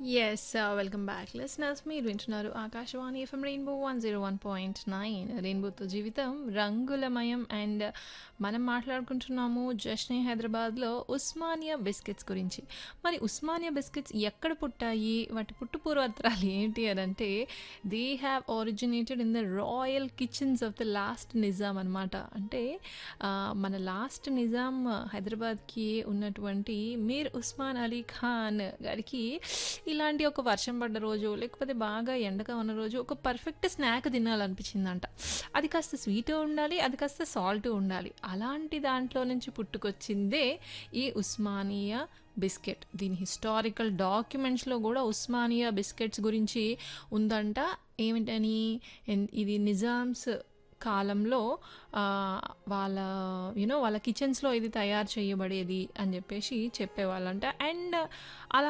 Yes. Welcome back listeners. మీరు వింటున్నారు Akashvani FM rainbow 101.9 రెయిన్బోతో జీవితం రంగులమయం. అండ్ మనం మాట్లాడుకుంటున్నాము జష్నే హైదరాబాద్‌లో ఉస్మానియా బిస్కెట్స్ గురించి. మరి ఉస్మానియా బిస్కెట్స్ ఎక్కడ పుట్టాయి? వాటి పుట్టు పూర్వోత్తరాలు ఏంటి అనంటే they have originated in the royal kitchens of the last Nizam అనమాట. అంటే ఆహ్, మన లాస్ట్ నిజాం హైదరాబాద్‌కి ఉన్నటువంటి మీర్ ఉస్మాన్ అలీ ఖాన్ గారికి ఇలాంటి ఒక వర్షం పడ్డ రోజు, లేకపోతే బాగా ఎండగా ఉన్న రోజు ఒక పర్ఫెక్ట్ స్నాక్ తినాలనిపించిందంట. అది కాస్త స్వీటు ఉండాలి, అది కాస్త సాల్టు ఉండాలి. అలాంటి దాంట్లో నుంచి పుట్టుకొచ్చిందే ఈ ఉస్మానియా బిస్కెట్. దీని హిస్టారికల్ డాక్యుమెంట్స్‌లో గూడా ఉస్మానియా బిస్కెట్స్ గురించి ఉందంట. ఏమిటని? ఎన్ ఇది నిజామ్స్ కాలంలో ఆహ్, వాళ్ళ యూ నో వాళ్ళ కిచెన్స్‌లో ఇది తయారు చేయబడేది అని జెప్పేసి చెప్పేవాళ్ళంట. అండ్ అలా